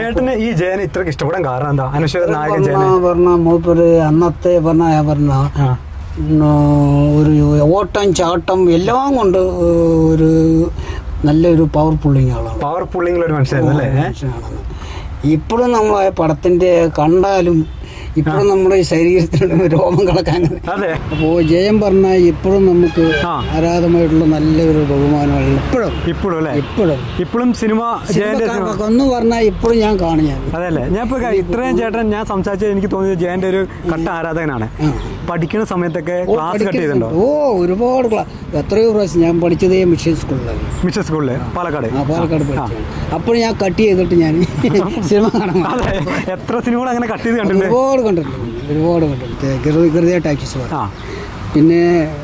ചേട്ടന് ഈ ജയനെ ഇത്രക്ക് ഇഷ്ടപ്പെടാൻ കാരണം എന്താ അനശ്വര നായകൻ ജയനെ പറഞ്ഞ മൂപ്പര് അന്നത്തെ പറഞ്ഞ പറഞ്ഞ ആ ഒരു ഓട്ടം ചാട്ടം എല്ലാം കൊണ്ട് ഒരു നല്ലൊരു പവർ പുള്ളിങ് ആളാണ് പവർ പുള്ളിംഗ് ഒരു മനുഷ്യനായിരുന്നു അല്ലേ ഏ? മനുഷ്യനാണെന്ന്. ഇപ്പോഴും നമ്മൾ ആ പടത്തിന്റെ കണ്ടാലും ഇപ്പോഴും നമ്മുടെ ഈ ശരീരത്തിലുള്ള രോമങ്ങളൊക്കെ അങ്ങനെ അതെ അപ്പോൾ ജയം പറഞ്ഞാൽ ഇപ്പോഴും നമുക്ക് ആ. ആരാധമായിട്ടുള്ള നല്ലൊരു ബഹുമാനമാണ് ഇപ്പോഴും ഇപ്പോഴും അല്ലേ ഇപ്പോഴും ഇപ്പോഴും സിനിമ ജയന്റെ സിനിമ ഒന്ന് പറഞ്ഞാൽ ഇപ്പോഴും ഞാൻ കാണും ഞാൻ അതെ അല്ലേ ഞാൻ ഇപ്പൊ ഇത്രയും ചേട്ടൻ ഞാൻ സംസാരിച്ചത് എനിക്ക് തോന്നിയത് ജയന്റെ ഒരു കട്ട ആരാധകനാണ് പഠിക്കുന്ന സമയത്തൊക്കെ ഓ, ക്ലാസ് കട്ട് ചെയ്തിട്ടുണ്ടോ ഓ ഒരുപാട് ക്ലാസ് എത്രയോ പ്രാവശ്യം ഞാൻ പഠിച്ചതേ മിഷൻ സ്കൂളിലാണ് മിഷൻ സ്കൂളില് പാലക്കാട് ആ പാലക്കാട് പഠിച്ചത് അപ്പോൾ ഞാൻ കട്ട് ചെയ്തിട്ട് ഞാൻ സിനിമ കാണാൻ പോയി. അതെ എത്ര സിനിമകൾ അങ്ങനെ കട്ട് ചെയ്ത് കണ്ടിട്ടുണ്ട് ഒരുപാട് കണ്ടിട്ടുണ്ട് ഒരുപാട് കണ്ടിട്ടുണ്ട് ഗൃഹ ടാക്സിസ് ആ പറ പിന്നെ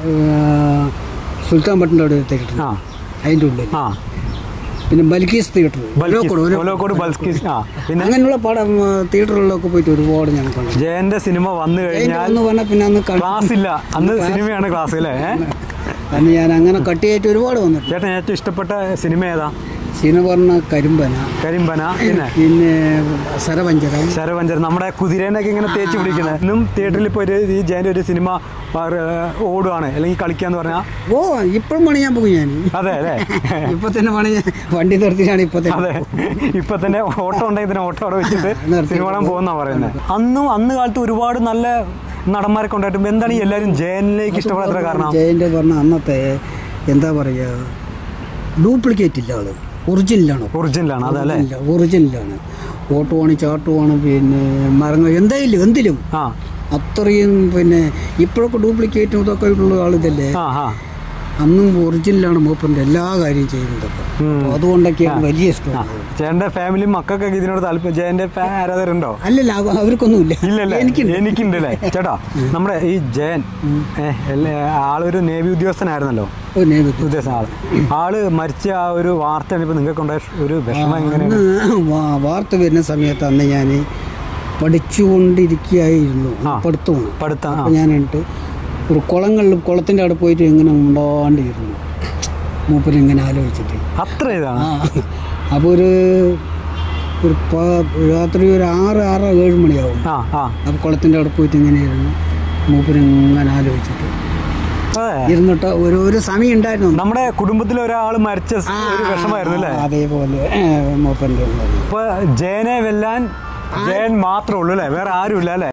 ആ, സുൽത്താൻ പട്ടിൻ്റെ അവിടെ തിയേറ്റർ ആ അതിൻ്റെ ഉള്ളിൽ ആ പിന്നെ ബൽക്കീസ് തിയേറ്റർ ബൽക്കീസ്, ഒലോക്കോട് ബൽക്കീസ് ആ പിന്നെ അങ്ങനെയുള്ള പടം ആ, തിയേറ്ററുകളിലൊക്കെ പോയിട്ട് ഒരുപാട് ഞാൻ കണ്ടു ജയന്റെ സിനിമ വന്നു കഴിഞ്ഞാൽ എന്ന് പറഞ്ഞാൽ പിന്നെ അന്ന് കണ്ടു ക്ലാസ് ഇല്ല അന്ന് സിനിമയാണ് ക്ലാസ് അല്ലേ ഏ? അന്ന് ഞാൻ അങ്ങനെ കട്ട് ചെയ്തിട്ട് ഒരുപാട് വന്നിട്ടുണ്ട് ചേട്ടൻ ഏറ്റവും ഇഷ്ടപ്പെട്ട സിനിമ ഏതാ സിനിമ പറഞ്ഞ കരിമ്പന കരിമ്പന പിന്നെ പിന്നെ സരവഞ്ചരം ശരവഞ്ചർ നമ്മുടെ കുതിരേനൊക്കെ ഇങ്ങനെ തേച്ച് പിടിക്കുന്നത് ഇന്നും തിയേറ്ററിൽ ഇപ്പോൾ ഒരു ഈ ജയന്റെ ഒരു സിനിമ വര- ഓടുവാണ് അല്ലെങ്കിൽ കളിക്കാന്ന് പറഞ്ഞാൽ ഓ ഇപ്പോഴും പണി ഞാൻ പോകും ഞാൻ അതെ അല്ലേ ഇപ്പൊ തന്നെ പണി ഞാൻ വണ്ടി നിർത്തിയാണ് ഇപ്പൊ തന്നെ അതെ ഇപ്പൊ തന്നെ ഓട്ടോ ഉണ്ടെങ്കിൽ തന്നെ ഓട്ടോ അവിടെ വെച്ചിട്ട് നിർത്തി. സിനിമ കാണാൻ പോകുന്ന പറയുന്നത് അന്നും അന്ന് കാലത്ത് ഒരുപാട് നല്ല നടന്മാരൊക്കെ ഉണ്ടായിട്ടും എന്താണ് ഈ എല്ലാവരും ജയനിലേക്ക് ഇഷ്ടപ്പെടാത്ത കാരണം ജയന്റെ പറഞ്ഞ അന്നത്തെ എന്താ പറയാ ഡ്യൂപ്ലിക്കേറ്റ് ഇല്ല ആള് ഒറിജിനലാണ് ഒറിജിനലാണ് അതല്ലേ ഒറിജിനലാണ് ഓട്ടുവാണ് ചാട്ടുവാണ് പിന്നെ മരങ്ങൾ എന്തായാലും എന്തിലും ആ അത്രയും പിന്നെ ഇപ്പോഴൊക്കെ ഡ്യൂപ്ലിക്കേറ്റും ഇതൊക്കെ ഉള്ള ആളിതല്ലേ ആ ആ അന്നും ഒറിജിനലാണ് മൂപ്പറിന്റെ എല്ലാ കാര്യം ചെയ്യുന്നതൊക്കെ ഉം. അപ്പൊ അതുകൊണ്ടൊക്കെയാണ് വലിയ ഇഷ്ടം ചേട്ടന്റെ ഫാമിലി മക്കൾക്കൊക്കെ ഇതിനോട് താല്പര്യം ജയന്റെ ഫാ- ആരാധകരുണ്ടോ അല്ലല്ല അവ- അവർക്കൊന്നുമില്ല ഇല്ലല്ലേ എനിക്കുണ്ട് എനിക്കുണ്ട് അല്ലേ ചേട്ടാ നമ്മുടെ ഈ ജയൻ ഏ, എല്ലാ- ആളൊരു നേവി ഉദ്യോഗസ്ഥനായിരുന്നല്ലോ ഓ, നേവിക്ക്. ഉദ്യോഗസ്ഥൻ ആള് ആള് മരിച്ച ആ ഒരു വാർത്ത ഇപ്പൊ നിങ്ങൾക്ക് ഉണ്ടായ ഒരു വിഷമം എങ്ങനെയാണ് അന്ന് വാ- വാർത്ത വരുന്ന സമയത്ത് അന്ന് ഞാൻ പഠിച്ചുകൊണ്ടിരിക്കുകയായിരുന്നു ആ. പഠിത്തമാണ് പഠിത്തം ആ. അപ്പോൾ ഞാൻ എന്നിട്ട് ഒരു കുളങ്ങളിൽ കുളത്തിൻ്റെ അവിടെ പോയിട്ട് ഇങ്ങനെ ഉണ്ടാണ്ടിരുന്നു മൂപ്പര് ഇങ്ങനെ ആലോചിച്ചിട്ട് അത്ര ഇതാണ് ആ അപ്പോൾ ഒരു ഒരു പ- രാത്രി ഒരു ആറ് ആറ് ഏഴ് മണിയാവും ആ ആ അപ്പോൾ കുളത്തിൻ്റെ അവിടെ പോയിട്ട് ഇങ്ങനെ ഇരുന്ന് മൂപ്പര് ഇങ്ങനെ ആലോചിച്ചിട്ട് അതെ ഇരുന്നിട്ട് ഒരു ഒരു സമയം ഉണ്ടായിരുന്നു നമ്മുടെ കുടുംബത്തിലെ ഒരാൾ മരിച്ച സ് ആ, ഒരു വിഷമായിരുന്നു അല്ലേ അതേപോലെ മൂപ്പൻ്റെ ഉണ്ടായിരുന്നു ഇപ്പൊ ജയനെ വെല്ലാൻ ജയൻ മാത്രമേ ഉള്ളൂ അല്ലേ വേറെ ആരും ഇല്ല അല്ലേ